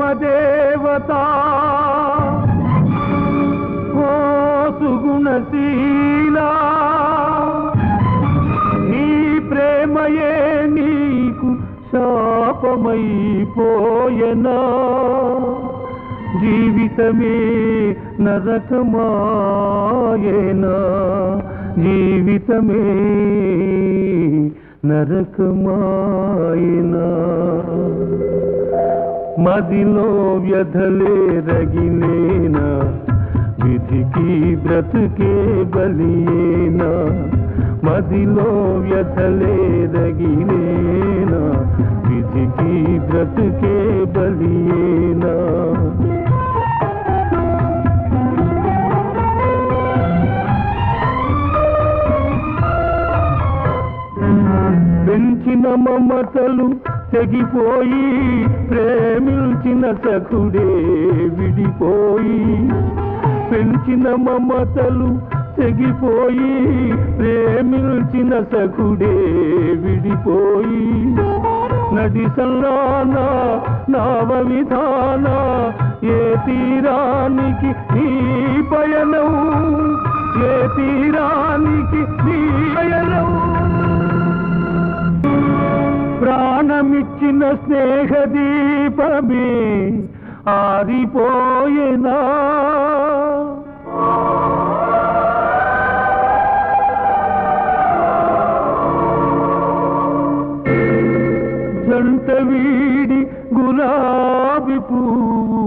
దేవత ఓ సుగుణశీలా నీ ప్రేమయే నీకు శాపమైపోయనా జీవితమే నరకమాయేనా జీవితమే నరకమాయనా మదిలో వ్యధలే రగిలేనా విధికి బ్రతుకే బలియేనా మదిలో వ్యధలే రగిలేనా విధికి బ్రతుకే బలియేనా పెంచిన మమతలు తెగిపోయి ప్రేమించిన సఖుడే విడిపోయి పెంచిన మమతలు తెగిపోయి ప్రేమించిన సఖుడే విడిపోయి నది సల్లాన నావ విధాన ఏ తీరానికి నీ పయనం ఏ తీరానికి నీ పయనం ప్రాణమిచ్చిన స్నేహ దీపమే ఆరిపోయేనా జంట వీడి గులాబీ పువ్వు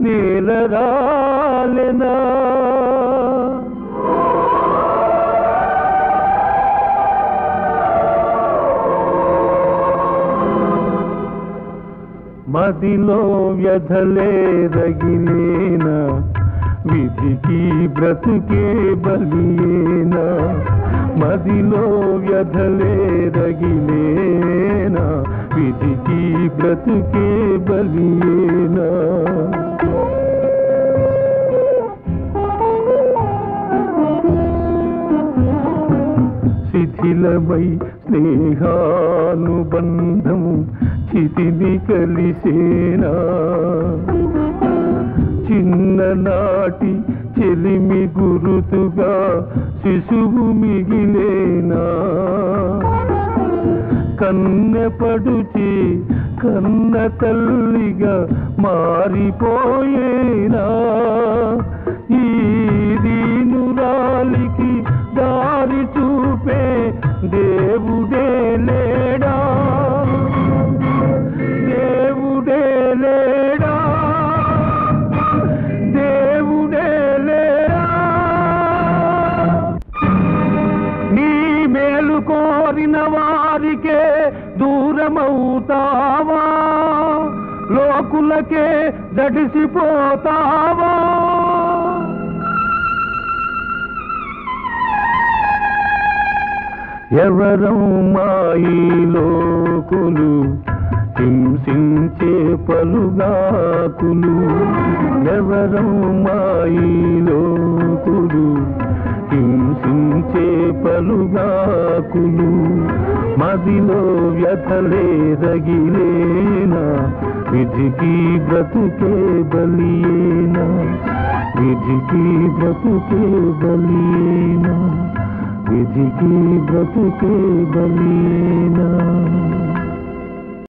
నేలరాలెనా మదిలో వ్యధలే రగిలేనా విధికి బ్రతుకే బలియేనా మదిలో వ్యధలే రగిలేనా విధికి బ్రతుకే బలియేనా శిథిలమై స్నేహానుబంధం చితిని కలిసేనా చిన్ననాటి చెలిమి గురుతుగా శిశువు మిగిలేనా కన్నెపడుచి కన్న తల్లిగా మారిపోయేనా ఈ దీనురాలికి దారి చూపే దేవుడే లేడా దేవుడే లేడా దేవుడే లేడా నీ మేలు కోరిన వారికే దూరమవుతావా లోకులకే దడిసిపోతావా ఎవరం మాయి లోకులు హింసించే పలుగాకులు ఎవరం మాయి లోకులు హింసించే పలుగాకులు మదిలో వ్యథలే రగిలేనా విధికి బ్రతుకే బలియేనా విధికి బ్రతుకే బలియేనా విధికి బ్రతుకే బలియేనా